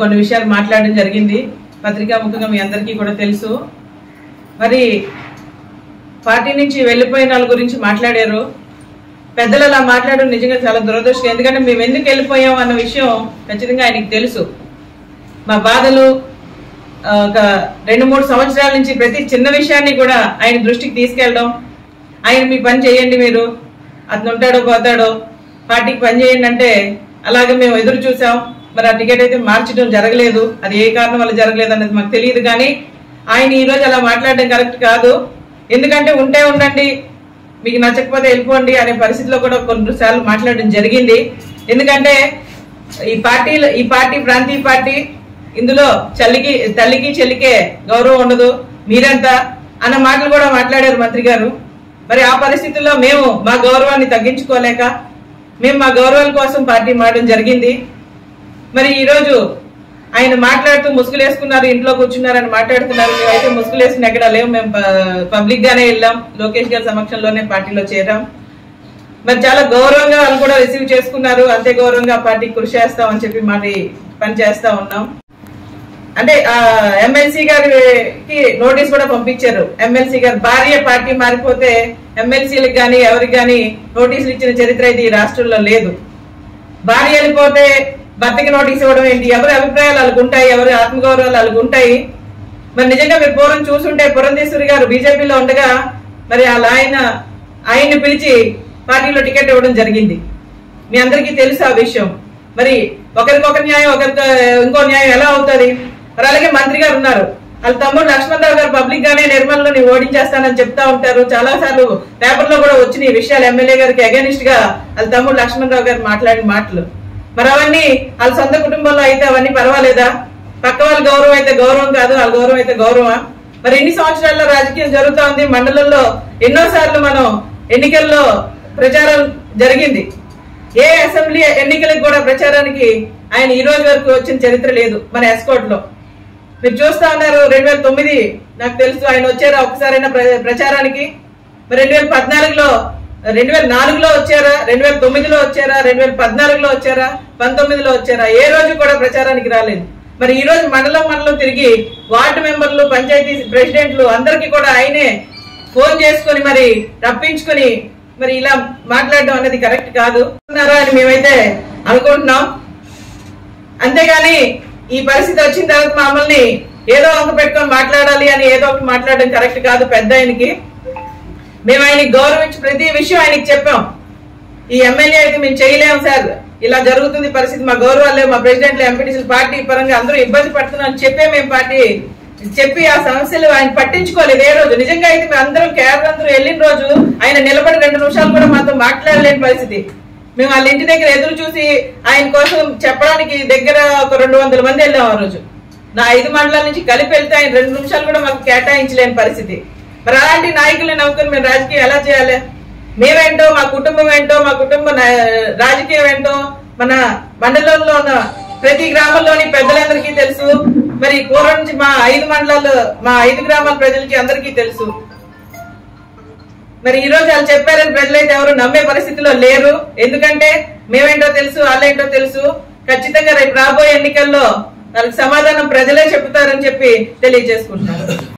కొన్ని విషయాలు మాట్లాడడం జరిగింది పత్రికా ముఖంగా మీ అందరికీ కూడా తెలుసు మరి పార్టీ నుంచి వెళ్ళిపోయిన వాళ్ళ గురించి మాట్లాడారు పెద్దలు అలా మాట్లాడడం నిజంగా చాలా దురదృష్టం ఎందుకంటే మేము ఎందుకు వెళ్ళిపోయాం అన్న విషయం ఖచ్చితంగా ఆయనకి తెలుసు మా బాధలు ఆ, ఒక రెండు మూడు సంవత్సరాల నుంచి ప్రతి చిన్న విషయాన్ని కూడా ఆయన దృష్టికి తీసుకెళ్ళడం ఆయన మీ పని చేయండి మీరు అతను ఉంటాడో పోతాడో పార్టీకి పని చేయండి అంటే అలాగే మేము ఎదురు చూసాం మరి ఆ టికెట్ అయితే మార్చడం జరగలేదు అది ఏ కారణం వల్ల జరగలేదు అనేది మాకు తెలియదు కానీ ఆయన ఈ రోజు అలా మాట్లాడడం కరెక్ట్ కాదు ఎందుకంటే ఉంటే ఉండండి మీకు నచ్చకపోతే వెళ్ళిపోండి అనే పరిస్థితిలో కూడా కొన్నిసార్లు మాట్లాడడం జరిగింది ఎందుకంటే ఈ పార్టీలో ఈ పార్టీ ప్రాంతీయ పార్టీ ఇందులో చల్లికి తల్లికి చెల్లికే గౌరవం ఉండదు మీరంతా అన్న మాటలు కూడా మాట్లాడారు మంత్రి గారు మరి ఆ పరిస్థితుల్లో మేము మా గౌరవాన్ని తగ్గించుకోలేక మేము మా గౌరవాల కోసం పార్టీ మారడం జరిగింది మరి ఈ రోజు ఆయన మాట్లాడుతూ ముసుగులు వేసుకున్నారు ఇంట్లో కూర్చున్నారని మాట్లాడుతున్నారు మేమైతే ముసుగులు వేసుకుని ఎక్కడ లేవు మేము పబ్లిక్ గానే వెళ్ళాం లోకేష్ గారి సమక్షంలోనే పార్టీలో చేరాం మరి చాలా గౌరవంగా వాళ్ళు కూడా రిసీవ్ చేసుకున్నారు అంతే గౌరవంగా పార్టీకి కృషి చేస్తామని చెప్పి మరి పని చేస్తా ఉన్నాం అంటే ఎమ్మెల్సీ గారికి నోటీస్ కూడా పంపించారు ఎమ్మెల్సీ గారు భార్య పార్టీ మారిపోతే ఎమ్మెల్సీలకు కానీ ఎవరికి కానీ నోటీసులు ఇచ్చిన చరిత్ర అయితే ఈ రాష్ట్రంలో లేదు భార్య వెళ్ళిపోతే భర్తకి నోటీస్ ఇవ్వడం ఏంటి ఎవరి అభిప్రాయాలు వాళ్ళకు ఉంటాయి ఎవరి ఆత్మగౌరవాలు వాళ్ళకు ఉంటాయి మరి నిజంగా మీరు పూర్వం చూసుంటే పురంధేశ్వరి గారు బీజేపీలో ఉండగా మరి వాళ్ళ ఆయన ఆయన్ని పిలిచి పార్టీలో టికెట్ ఇవ్వడం జరిగింది మీ అందరికీ తెలుసు ఆ విషయం మరి ఒకరికొక న్యాయం ఒకరికి ఇంకో న్యాయం ఎలా అవుతుంది మరి అలాగే మంత్రి గారు ఉన్నారు వాళ్ళ తమ్ముడు లక్ష్మణరావు గారు పబ్లిక్ గానే నిర్మల్లో నేను ఓడించేస్తానని చెప్తా ఉంటారు చాలా సార్లు పేపర్ లో కూడా వచ్చిన ఈ విషయాలు ఎమ్మెల్యే గారికి అగేనిస్ట్ గా వాళ్ళ తమ్ముడు లక్ష్మణరావు గారు మాట్లాడిన మాటలు మరి అవన్నీ వాళ్ళ సొంత కుటుంబంలో అయితే అవన్నీ పర్వాలేదా పక్క వాళ్ళ గౌరవం అయితే గౌరవం కాదు వాళ్ళ గౌరవం అయితే గౌరవమా మరి ఎన్ని సంవత్సరాల్లో రాజకీయం జరుగుతా ఉంది మండలంలో ఎన్నో సార్లు మనం ఎన్నికల్లో ప్రచారం జరిగింది ఏ అసెంబ్లీ ఎన్నికలకు కూడా ప్రచారానికి ఆయన ఈ రోజు వరకు వచ్చిన చరిత్ర లేదు మన ఎస్కోట్ లో మీరు చూస్తా ఉన్నారు రెండు వేల తొమ్మిది నాకు తెలుసు ఆయన వచ్చారా ఒకసారైనా ప్ర- ప్రచారానికి మరి రెండు వేల పద్నాలుగులో రెండు వేల నాలుగులో వచ్చారా రెండు వేల తొమ్మిదిలో వచ్చారా రెండు వేల పద్నాలుగులో వచ్చారా పంతొమ్మిదిలో వచ్చారా ఏ రోజు కూడా ప్రచారానికి రాలేదు మరి ఈ రోజు మండలం మండలం తిరిగి వార్డు మెంబర్లు పంచాయతీ ప్రెసిడెంట్లు అందరికీ కూడా ఆయనే ఫోన్ చేసుకొని మరి రప్పించుకొని మరి ఇలా మాట్లాడడం అనేది కరెక్ట్ కాదు అన్నారా అని మేమైతే అనుకుంటున్నాం అంతేగాని ఈ పరిస్థితి వచ్చిన తర్వాత మమ్మల్ని ఏదో ఒక పెట్టుకొని మాట్లాడాలి అని ఏదో ఒకటి మాట్లాడడం కరెక్ట్ కాదు పెద్ద ఆయనకి మేము ఆయనకి గౌరవించి ప్రతి విషయం ఆయనకి చెప్పాం ఈ ఎమ్మెల్యే అయితే మేము చేయలేము సార్ ఇలా జరుగుతుంది పరిస్థితి మా గౌరవాలు లేవు, మా ప్రెసిడెంట్లు ఎంపీటీసీలు పార్టీ పరంగా అందరూ ఇబ్బంది పడుతున్నాం అని చెప్పే మేము పార్టీ చెప్పి ఆ సమస్యలు ఆయన పట్టించుకోలేదు ఏ రోజు నిజంగా అయితే మేము అందరం కేరళ అందరూ వెళ్ళిన రోజు ఆయన నిలబడి రెండు నిమిషాలు కూడా మాతో మాట్లాడలేని పరిస్థితి మేము వాళ్ళ ఇంటి దగ్గర ఎదురు చూసి ఆయన కోసం చెప్పడానికి దగ్గర ఒక రెండు వందల మంది వెళ్ళాం ఆ రోజు నా ఐదు మండలాల నుంచి కలిపి వెళ్తే ఆయన రెండు నిమిషాలు కూడా మాకు కేటాయించలేని పరిస్థితి మరి అలాంటి నాయకుల్ని నమ్ముకుని మేము రాజకీయం ఎలా చేయాలి మేమేంటో మా కుటుంబం ఏంటో మా కుటుంబ నా- రాజకీయం ఏంటో మన మండలంలో ఉన్న ప్రతి గ్రామంలోని పెద్దలందరికీ తెలుసు మరి పూర్వం నుంచి మా ఐదు మండలాలు మా ఐదు గ్రామాల ప్రజలకి అందరికీ తెలుసు మరి ఈ రోజు వాళ్ళు చెప్పారని ప్రజలైతే ఎవరు నమ్మే పరిస్థితిలో లేరు ఎందుకంటే మేమేంటో తెలుసు వాళ్ళేంటో తెలుసు ఖచ్చితంగా రేపు రాబోయే ఎన్నికల్లో వాళ్ళకి సమాధానం ప్రజలే చెప్తారని చెప్పి తెలియజేసుకుంటున్నారు